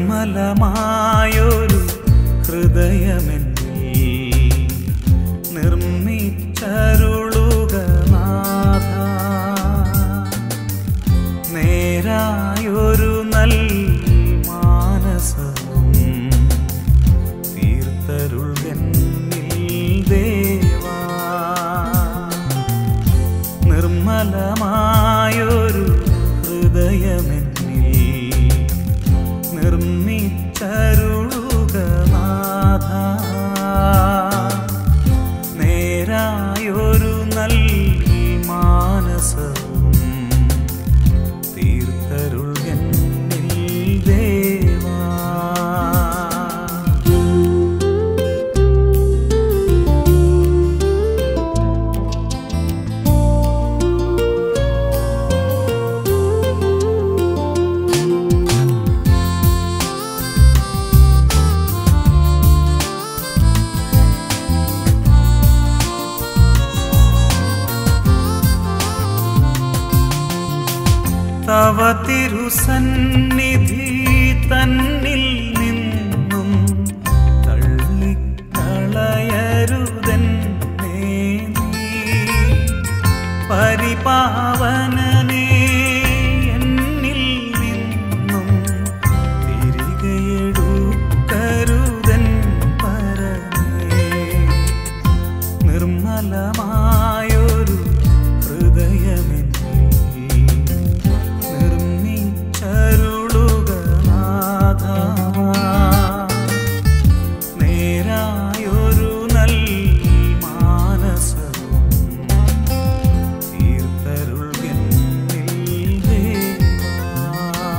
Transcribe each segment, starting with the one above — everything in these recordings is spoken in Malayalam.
നിർമ്മലമായൊരു ഹൃദയമെന്നിൽ നിർമ്മിച്ചരുളുക നാഥ നേരായൊരു നൽ മാനസവും തീർത്തരുൾകന്നിൽ ദേവാ നിർമ്മലമായൊരു ഹൃദയമെന്നിൽ നിർമ്മിച്ചരുളുക നാഥ നേരായൊരു നൽ മാനസവും തീർത്തരുൾകന്നിൽ ദേവാ തവ തിരുസന്നിധി തന്നിൽ നിന്നും തള്ളിക്കളയരുതെന്നേ നീ പരിപാവനനേ എന്നിൽ നിന്നും തിരികെയെടുക്കരുതൻ പരമേ നിർമ്മലമായൊരു ഹൃദയമെന്നിൽ നിർമ്മിച്ചരുളുക നാഥ നേരായൊരു നൽ മാനസവും തീർത്തരുൾകന്നിൽ ദേവാ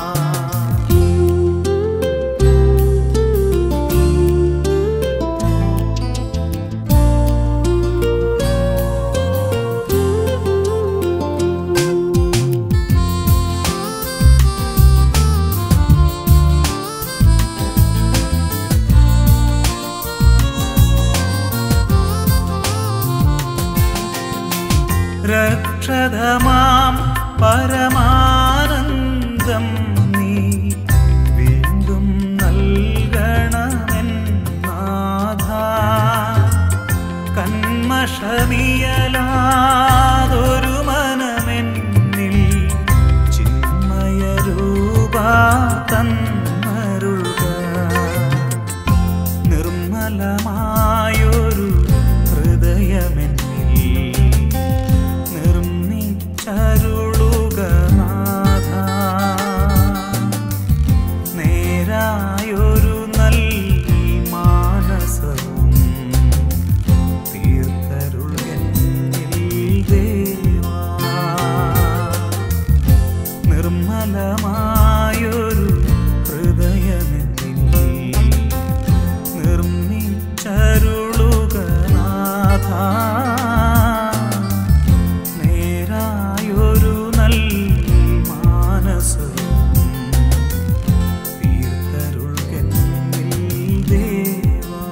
രക്ഷതമാം പരമാനന്ദം നീ വീണ്ടും നൽകണമെൻ നാഥ കന്മഷമിയലാതൊരു മനമെന്നിൽ ചിന്മയരൂപ തന്നരുക നിർമ്മലമായൊരു ഹൃദയമെന്നിൽ നിർമ്മിച്ചരുളുക നാഥ നേരായൊരു നൽ മാനസവും തീർത്തരുൾകന്നിൽ ദേവാ നിർമ്മലമായൊരു ഹൃദയമെന്നിൽ നിർമ്മിച്ചരുളുക നാഥ നേരായൊരു നൽ മാനസവും തീർത്തരുൾകന്നിൽ ദേവാ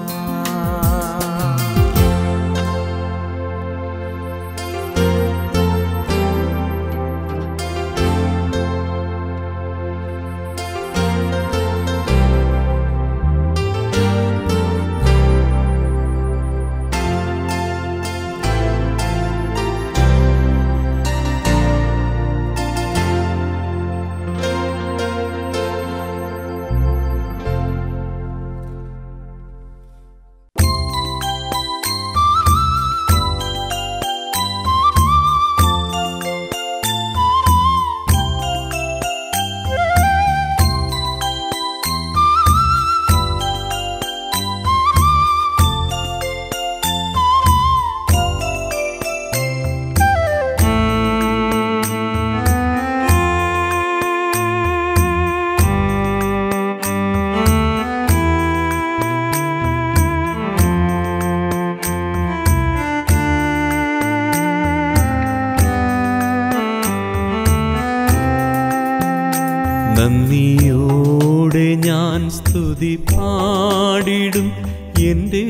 നന്ദിയോടെ ഞാൻ സ്തുതി പാടിടും എൻ്റെ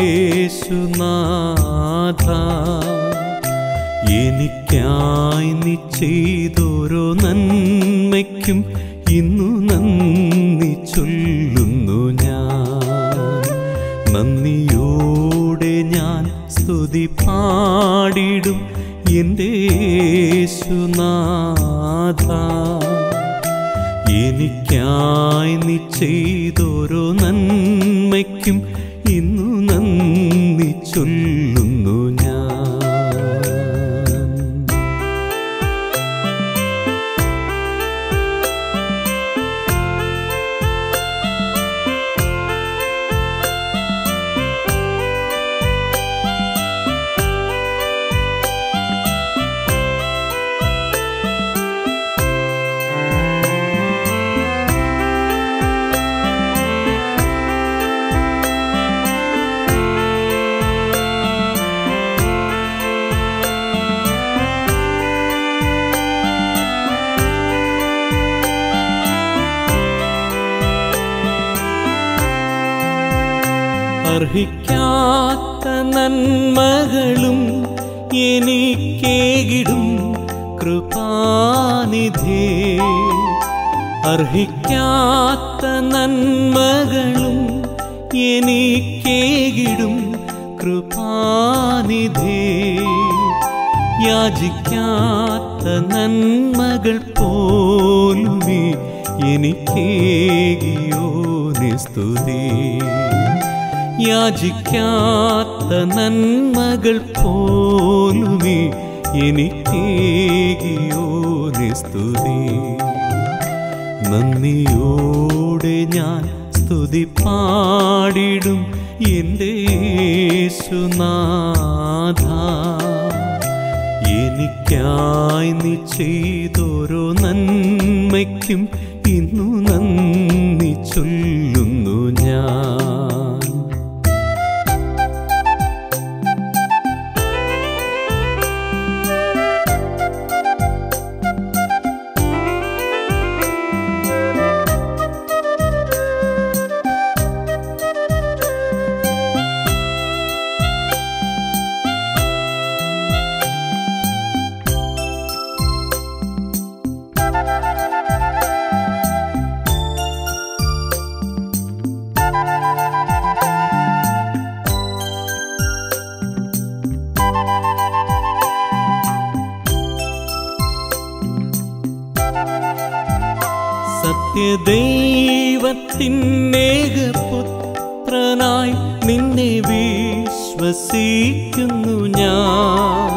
യേശുനാഥ എനിക്കായി നീ ചെയ്തോരോ നന്മയ്ക്കും ഇന്നു നന്ദി ചൊല്ലുന്നു നന്ദിയോടെ ഞാൻ സ്തുതി പാടിടും എൻ്റെ യേശുനാഥ എനിക്കായി നീ ചെയ്തോരോ നന്മയ്ക്കും ഇന്നു നന്ദി ചൊല്ലുന്നു ഞാൻ അർഹിക്കാത്ത നന്മകളും എനിക്കേകിടും കൃപാനിധേ അർഹിക്കാത്ത നന്മകളും എനിക്കേകിടും കൃപാനിധേ യാചിക്കാത്ത നന്മകൾ പോലുമേ എനിക്കേകിയോ നിസ്തുതി യാചിക്കാത്ത നന്മകൾ പോലുമേ എനിക്കേകിയോ നിസ്തുതി നന്ദിയോടെ ഞാൻ സ്തുതി പാടിടും എൻ്റെ യേശുനാഥ എനിക്കായി നീ ചെയ്തോരോ നന്മയ്ക്കും ഇന്നു നന്ദി ചൊല്ലുന്നു ഞാൻ സത്യദൈവത്തിനേകപുത്രനായി നിന്നെ വിശ്വസിക്കുന്നു ഞാൻ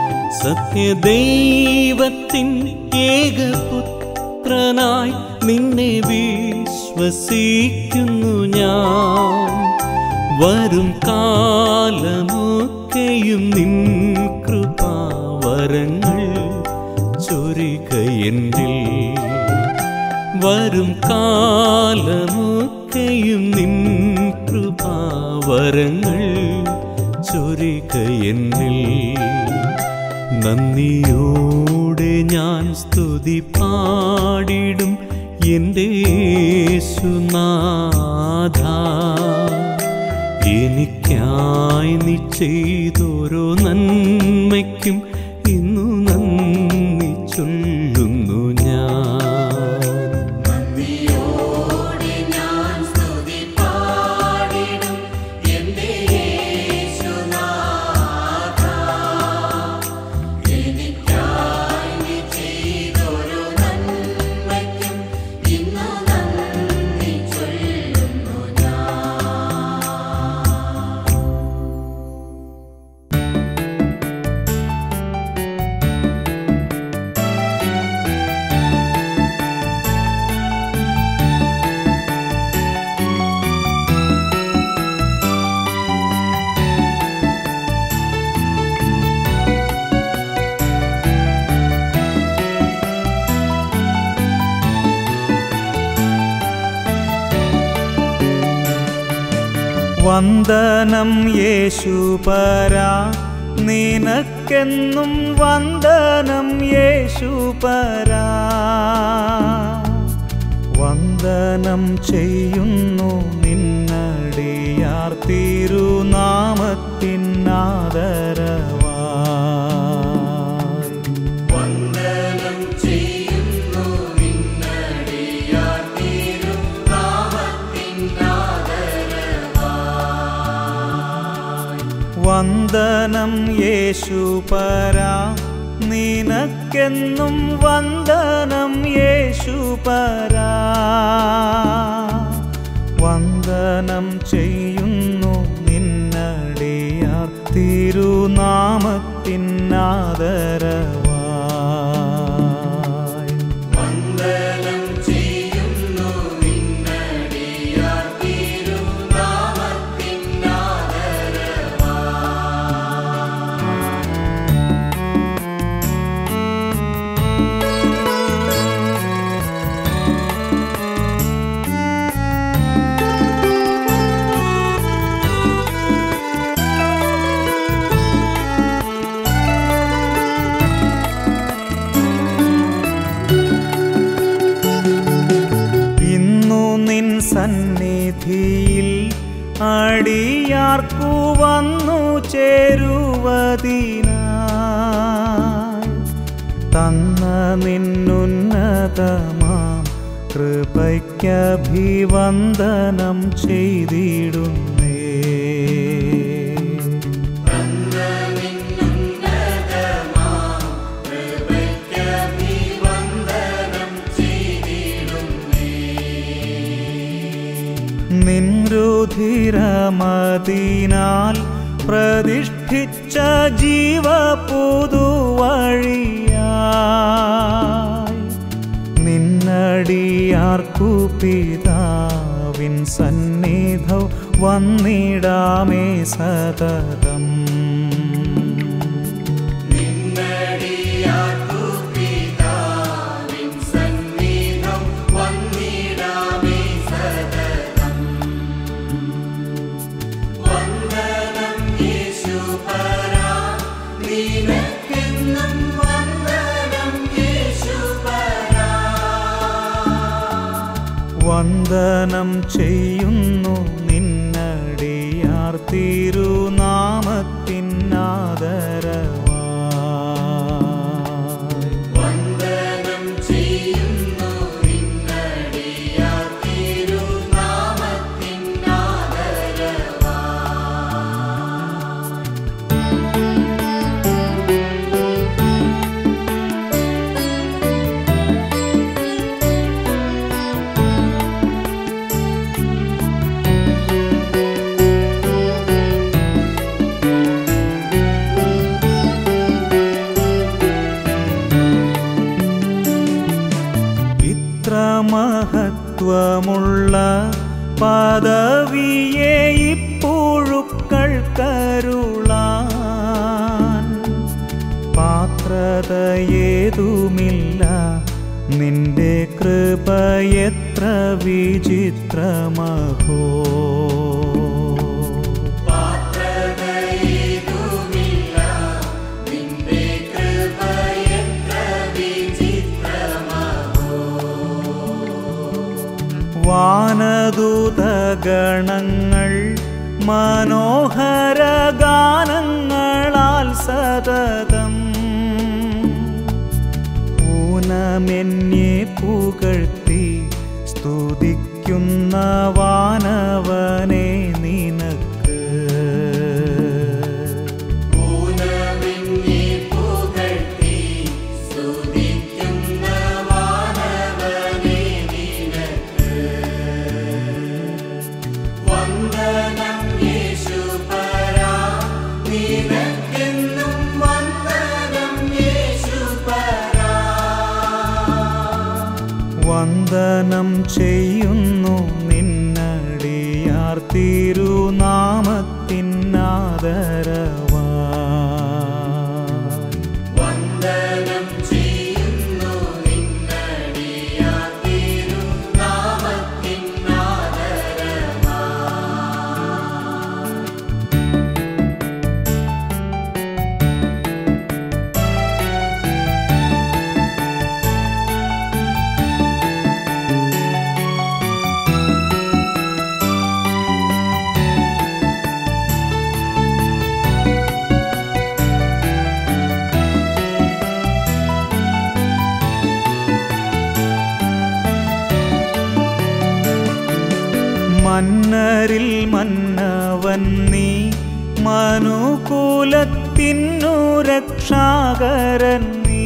സത്യദൈവത്തിൻ ഏകപുത്രനായി നിന്നെ വിശ്വസിക്കുന്നു ഞാൻ വരും കാലമൊക്കെയും നിൻ കൃപാവരങ്ങൾ ചൊരികയെന്നിൽ വരും കാലമൊക്കെയും നിൻ കൃപാവരങ്ങൾ ചൊരികയെന്നിൽ നന്ദിയോടെ ഞാൻ സ്തുതി പാടിടും എൻ്റെ യേശുനാഥ എനിക്കായി നീ ചെയ്തോരോ നന്മയ്ക്കും ഇന്നു നന്ദി ചൊല്ലുന്നു ഞാൻ വന്ദനം യേശുപരാ നിനക്കെന്നും വന്ദനം യേശുപരാ വന്ദനം ചെയ്യുന്നു നിന്നടിയാർ തിരുനാമത്തിനാദരവാ വന്ദനം യേശുപരാ നിനക്കെന്നും വന്ദനം യേശുപരാ വന്ദനം ചെയ്യുന്നു നിന്നടിയാർ തിരുനാമത്തിനാദരവായി വന്ദനം ചെയ്യുന്നു നിന്നടിയാർ തിരുനാമത്തിനാദരവാ ഇന്നു നിൻ സന്നിധിയിൽ അടിയാർക്കു വന്നു ചേരുവതിനായി തന്ന നിന്നുന്നതമാം കൃപയ്ക്കഭിവന്ദനം ചെയ്തിടുന്നേ നിൻരുധിരമതിനാൽ പ്രതിഷ്ഠിച്ച ജീവപുതുവഴിയായി നിന്നടിയാർക്കു പിതാവിൻ സന്നിധൗ വന്നിടാമേ സതതം നിന്നടിയാർക്കു പിതാവിൻ സന്നിധം വന്നിടാമേ സതതം വന്ദനം യേശുപരാ നിനക്കെന്നും വന്ദനം യേശുപരാ വന്ദനം ചെയ്യുന്നു നിന്നടിയാർ തിരുനാമത്തിനാദരവായി വന്ദനം ചെയ്യുന്നു നിന്നടിയാർ തിരുനാമത്തിനാദരവാ ഇത്ര മഹത്വമുള്ള പദവിയെ ഇപ്പുഴുക്കൾ കരുളാൻ പാത്രതയേതുമില്ല നിന്റെ കൃപ എത്ര വിചിത്രമഹോ പാത്രതയേതുമില്ല നിന്റെ കൃപ എത്ര വിചിത്രമഹോ വാനദൂതഗണങ്ങൾ മനോഹര ഗാനങ്ങളാൽ സതതം ഊനമെന്നെ പുകഴ്ത്തി സ്തുതിക്കുന്ന വാനവനെ നിനക്ക് ഊനമിന്നി പുകഴ്ത്തി സ്തുതിക്കുന്ന വാനവനെ നിനക്ക് വന്ദനം യേശുപരാ നിനക്കെന്നും വന്ദനം യേശുപരാ വന്ദനം ചെയ്യുന്നു നിന്നടിയാർ തിരുനാമത്തിനാദരവായി വന്ദനം ചെയ്യുന്നു നിന്നടിയാ തിരുനാമത്തിനാദരവാ മന്നരിൽ മന്നവൻ നീ മനുകുലത്തിനു രക്ഷാകരൻ നീ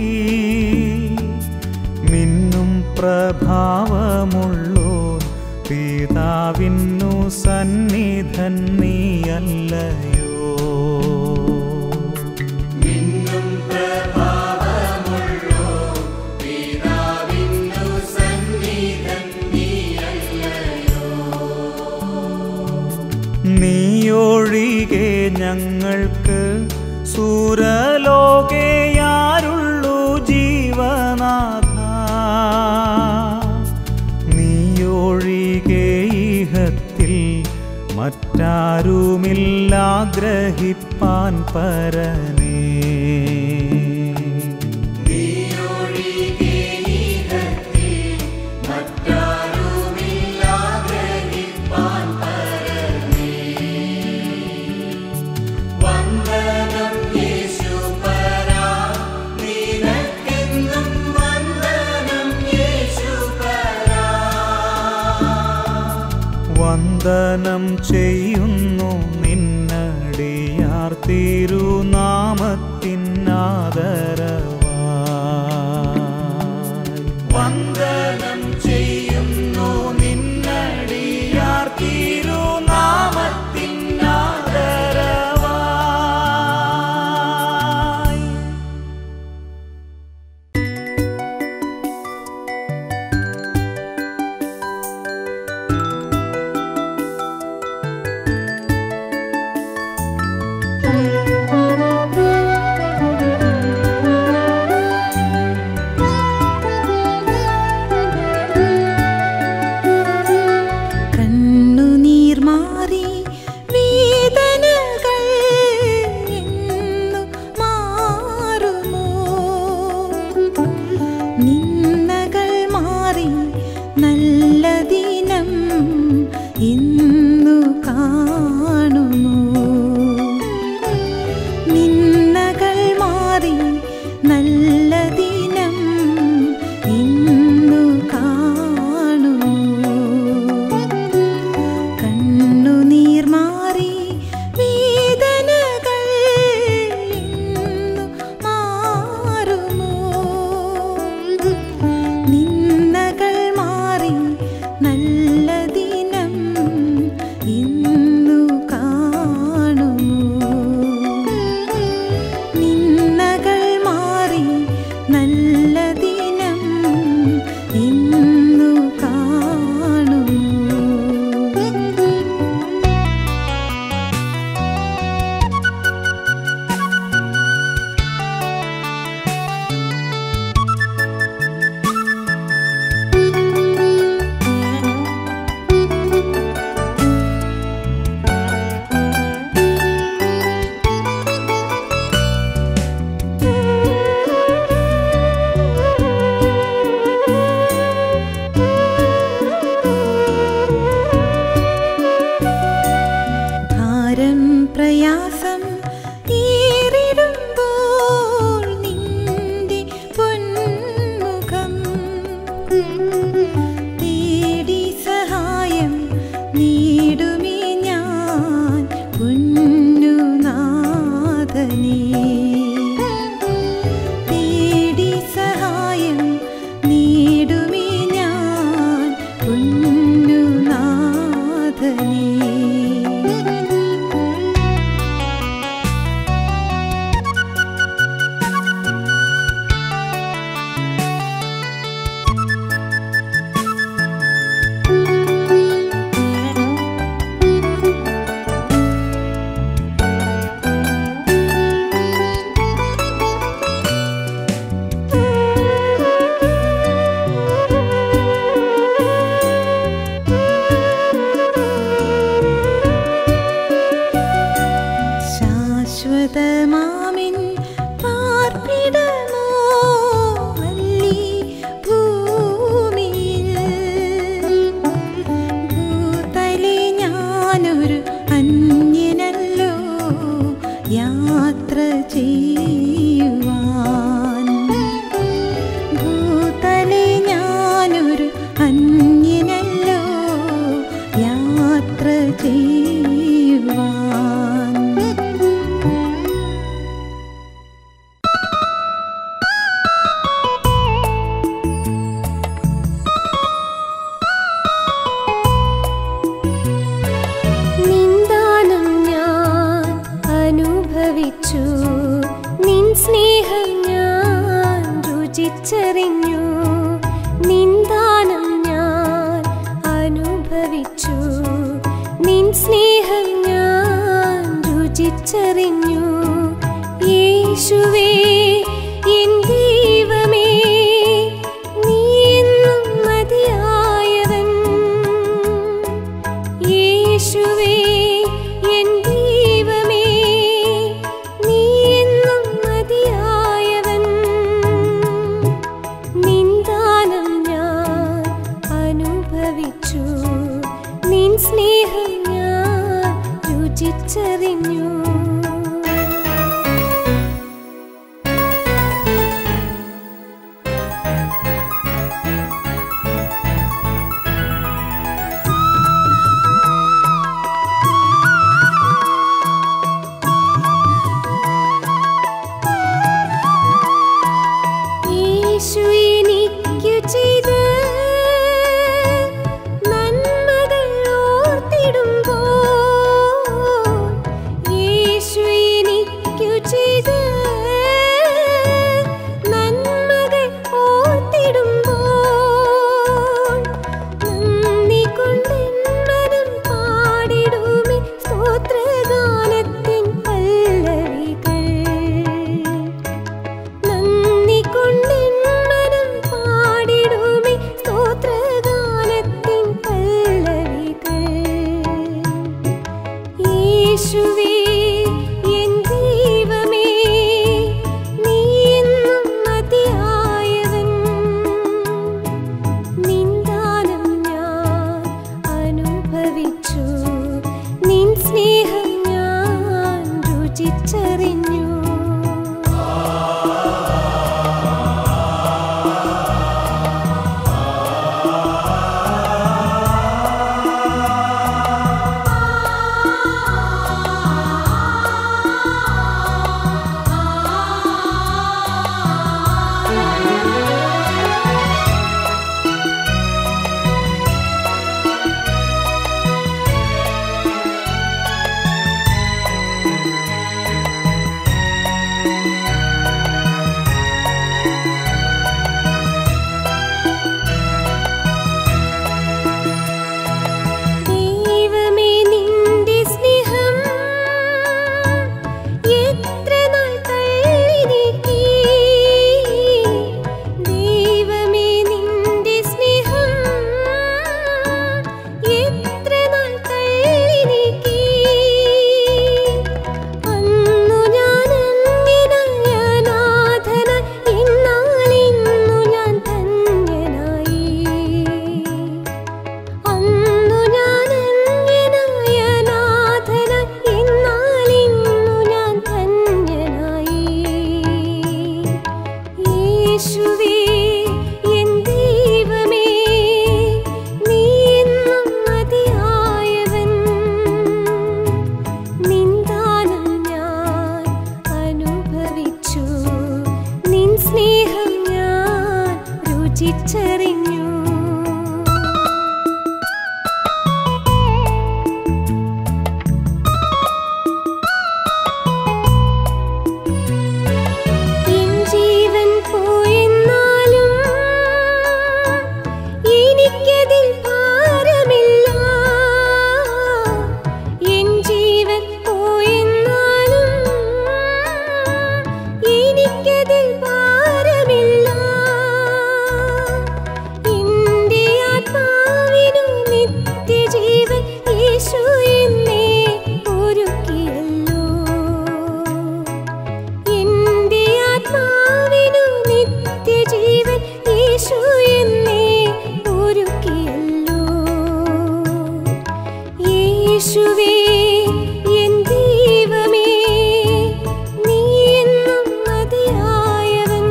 മിന്നും പ്രഭാവമുള്ളോ പിതാവിന്നു സന്നിധൻ നീയല്ലയോ മിന്നും പ്രഭാവമുള്ളോ പിതാവിന്നു സന്നിധൻ നീയല്ലയോ നീയൊഴികെ ഞങ്ങൾക്ക് സൂരലോകയാരുള്ളൂ ജീവനാഥ നീയൊഴികെ ഇഹത്തിൽ മറ്റാരുമില്ലാഗ്രഹിപ്പാൻ പരനേ നീയൊഴികെ ഇഹത്തിൽ മറ്റാരുമില്ലാഗ്രഹിപ്പാൻ പരനേ. വന്ദനം യേശുപരാ, നിനക്കെന്നും വന്ദനം യേശുപരാ. വന്ദനം ചെയ്യുന്നു നിന്നടിയാർ തിരുനാമത്തിനാദരവായി വന്ദനം ചെയ്യുന്നു നിന്നടിയാർ തിരുനാമത്തിനാദരവായി കണ്ണുനീർ മാറി വേദനകൾ എന്നു മാറുമോ നിന്ദകൾ മാറി നല്ല ദിനം ഇന്നു കാണുമോ നിന്ദകൾ മാറി നല്ല ദിനം ഇന്നു കാണുമോ കണ്ണുനീർ മാറി വേദനകൾ ഇന്നു മാറുമോ നിന്ദകൾ മാറി നല്ല ദിനം ഇന്നു കാണുമോ നിന്ദകൾ മാറി നല്ല ദിനം ഇന്നു കാണുമോ ഭാരം പ്രയാസം ഏറിടുമ്പോൾ നിന്റെ പൊന്മുഖം തേടി സഹായം നേടുമേ ഞാൻ പൊന്നുനാഥനേ തേടി സഹായം നേടുമേ ഞാൻ പൊന്നുനാഥനേ ശാശ്വതമാമിൻ പാർപ്പിടമോ വല്ലി ഭൂമിയിൽ ഭൂതലേ ഞാനൊരു അന്യനല്ലോ യാത്ര ചെയ്യുവാൻ ഭൂതലേ ഞാനൊരു അന്യനല്ലോ യാത്ര ചെയ്യുവാൻ രുചിച്ചറിഞ്ഞു യേശുവേ എൻ ദൈവമേ നീ എന്നും മതിയായവൻ യേശുവേ എൻ ദൈവമേ നീ എന്നും മതിയായവൻ നിന്ദാനം ഞാൻ അനുഭവിച്ചു നിൻ സ്നേഹം ഞാൻ രുചിച്ചറിഞ്ഞു യേശു എനിക്കു ചെയ്ത നന്മകൾ ഓർത്തിടുമ്പോൾ യേശു എനിക്കു ചെയ്ത നന്മകൾ ഓർത്തിടുമ്പോൾ നന്ദി കൊണ്ടെൻ മനം പാടിടുമേ സ്തോത്രഗാനത്തിൻ പല്ലവികൾ നന്ദി കൊണ്ടെൻ മനം പാടിടുമേ സ്തോത്രഗാനത്തിൻ പല്ലവികൾ യേശുവേ എൻ ദൈവമേ നീ എന്നും മതിയായവൻ നിന്ദാനം ഞാൻ അനുഭവിച്ചു നിൻ സ്നേഹം ഞാൻ രുചിച്ചറിഞ്ഞു ദൈവമേ നിന്റെ സ്നേഹം എത്ര നാൾ തള്ളി നീക്കി ദൈവമേ നിന്റെ സ്നേഹം എത്ര നാൾ തള്ളി നീക്കി അന്നു ഞാൻ അന്യനായ അനാഥനായി എന്നാൽ ഇന്നു ഞാൻ ധന്യനായി അന്നു ഞാൻ അന്യനായ അനാഥനായി എന്നാൽ ഇന്നു ഞാൻ ധന്യനായി യേശുവേ എൻ ദൈവമേ നീ എന്നും മതിയായവൻ നിന്ദാനം ഞാൻ അനുഭവിച്ചു നിൻ സ്നേഹം ഞാൻ രുചിച്ചറിഞ്ഞു എൻ ജീവൻ പോയെന്നാലും എനിക്കതിൽ ഭാരമില്ല എൻ ജീവൻ പോയെന്നാലും എനിക്കതിൽ ഭാരമില്ല എന്റെ ആത്മാവിനു നിത്യജീവൻ യേശു എന്നേ ഒരുക്കിയല്ലോ എന്റെ ആത്മാവിനു നിത്യജീവൻ യേശു എന്നേ ഒരുക്കിയല്ലോ യേശുവേ എൻ ദൈവമേ നീ എന്നും മതിയായവൻ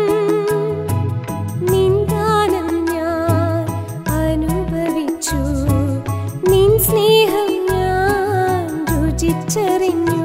നിന്ദാനം ഞാൻ അനുഭവിച്ചു നിൻ സ്നേഹം ഞാൻ രുചിച്ചറിഞ്ഞു